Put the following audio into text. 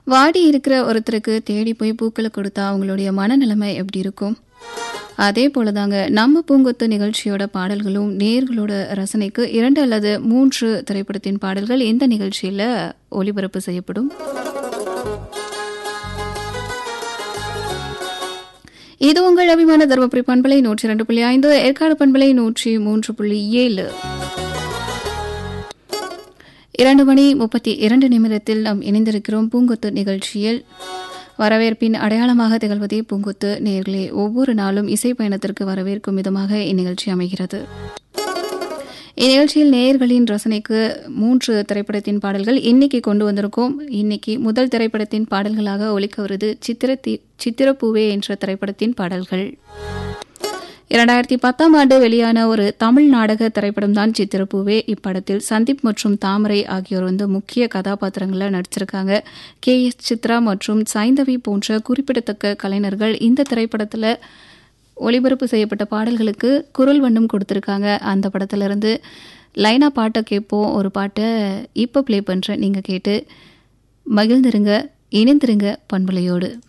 வாடி இருக்கிற ஒருத்தருக்கு தேடி போய் பூக்களை கொடுத்தா அவங்களுடைய மனநிலைமை எப்படி இருக்கும் அதே போல தாங்க நம்ம பூங்கொத்து நிகழ்ச்சியோட பாடல்களும் நேர்களோட ரசனைக்கு இரண்டு அல்லது மூன்று திரைப்படத்தின் பாடல்கள் இந்த நிகழ்ச்சியில் ஒளிபரப்பு செய்யப்படும் இது உங்கள் அபிமான தர்மபுரி பண்பலை நூற்றி இரண்டு புள்ளி ஐந்து ஏற்காடு பண்பலை நூற்றி மூன்று புள்ளி ஏழு இரண்டு மணி முப்பத்தி இரண்டு நிமிடத்தில் நாம் இணைந்திருக்கிறோம் பூங்கொத்து நிகழ்ச்சியில் வரவேற்பின் அடையாளமாக திகழ்வதே பூங்கொத்து நேர்களே ஒவ்வொரு நாளும் இசை பயணத்திற்கு வரவேற்கும் விதமாக இந்நிகழ்ச்சி அமைகிறது இந்நிகழ்ச்சியில் நேயர்களின் ரசனைக்கு மூன்று திரைப்படத்தின் பாடல்கள் இன்னைக்கு கொண்டு வந்திருக்கோம் இன்னைக்கு முதல் திரைப்படத்தின் பாடல்களாக ஒலிக்க வருது சித்திர சித்திரப்பூவே என்ற திரைப்படத்தின் பாடல்கள் இரண்டாயிரத்தி பத்தாம் ஆண்டு வெளியான ஒரு தமிழ் நாடக திரைப்படம் தான் சித்திரப்பூவே இப்படத்தில் சந்தீப் மற்றும் தாமரை ஆகியோர் வந்து முக்கிய கதாபாத்திரங்களில் நடிச்சிருக்காங்க கே எஸ் சித்ரா மற்றும் சைந்தவி போன்ற குறிப்பிடத்தக்க கலைஞர்கள் இந்த திரைப்படத்தில் ஒளிபரப்பு செய்யப்பட்ட பாடல்களுக்கு குரல் வண்ணம் கொடுத்துருக்காங்க அந்த படத்திலிருந்து லைனா பாட்டை கேட்போம் ஒரு பாட்டை இப்போ ப்ளே பண்ணுறேன் நீங்கள் கேட்டு மகிழ்ந்துருங்க இணைந்திருங்க பண்புலையோடு